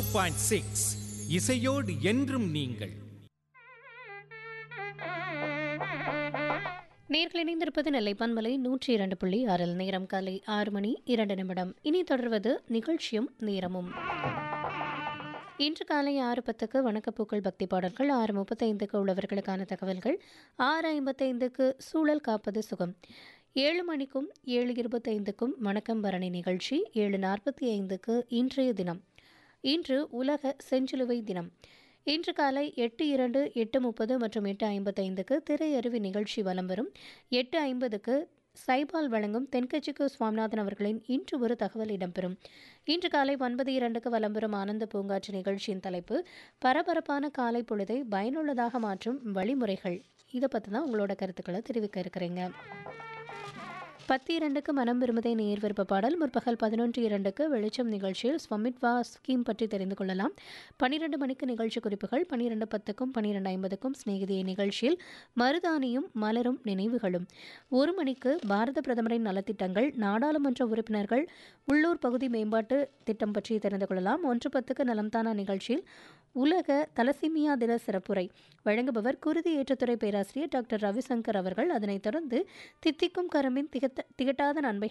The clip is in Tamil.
பாயிண்ட் சிக்ஸ் இசையோடு என்றும் நீங்கள் நேர்கள் இணைந்திருப்பது நெல்லை பன்மலை நூற்றி இரண்டு புள்ளி ஆறில் நேரம் காலை ஆறு மணி இரண்டு நிமிடம் இனி தொடர்வது நிகழ்ச்சியும் நேரமும் இன்று காலை ஆறு பத்துக்கு வணக்கப்பூக்கள் பக்தி பாடல்கள் ஆறு முப்பத்தைந்துக்கு உள்ளவர்களுக்கான தகவல்கள் ஆறு ஐம்பத்தைந்துக்கு சூழல் காப்பது சுகம் ஏழு மணிக்கும் ஏழு இருபத்தைந்துக்கும் வணக்கம் பரணி நிகழ்ச்சி ஏழு நாற்பத்தி ஐந்துக்கு இன்றைய தினம் இன்று உலக செஞ்சிலுவை தினம் இன்று காலை எட்டு இரண்டு எட்டு முப்பது மற்றும் எட்டு ஐம்பத்தைந்துக்கு திரையருவி நிகழ்ச்சி வலம் வரும் எட்டு ஐம்பதுக்கு சைபால் வழங்கும் தென்கட்சிக்கு சுவாமிநாதன் அவர்களின் இன்று ஒரு தகவல் இடம்பெறும் இன்று காலை ஒன்பது இரண்டுக்கு வலம் வரும் ஆனந்த பூங்காற்று நிகழ்ச்சியின் தலைப்பு பரபரப்பான காலை பொழுதை பயனுள்ளதாக மாற்றும் வழிமுறைகள் இதை பற்றி தான் உங்களோட கருத்துக்களை தெரிவிக்க இருக்கிறீங்க பத்து இரண்டுக்கு மனம் விரும்புதே நேர் விருப்ப பாடல் முற்பகல் பதினொன்று இரண்டுக்கு வெளிச்சம் நிகழ்ச்சியில் ஸ்வமித்வா ஸ்கீம் பற்றி தெரிந்து கொள்ளலாம் பன்னிரெண்டு மணிக்கு நிகழ்ச்சி குறிப்புகள் பன்னிரெண்டு பத்துக்கும் பன்னிரெண்டு ஐம்பதுக்கும் சிநேகிதிய நிகழ்ச்சியில் மருதானியும் மலரும் நினைவுகளும் ஒரு மணிக்கு பாரத பிரதமரின் நலத்திட்டங்கள் நாடாளுமன்ற உறுப்பினர்கள் உள்ளூர் பகுதி மேம்பாட்டு திட்டம் பற்றி தெரிந்து கொள்ளலாம் ஒன்று பத்துக்கு நலம்தானா நிகழ்ச்சியில் உலக தலசிமியா தின சிறப்புரை வழங்குபவர் குருதி ஏற்றத்துறை பேராசிரியர் டாக்டர் ரவிசங்கர் அவர்கள் அதனைத் தொடர்ந்து தித்திக்கும் கரும்பின் திகட்ட திகட்டாத நன்மைகள்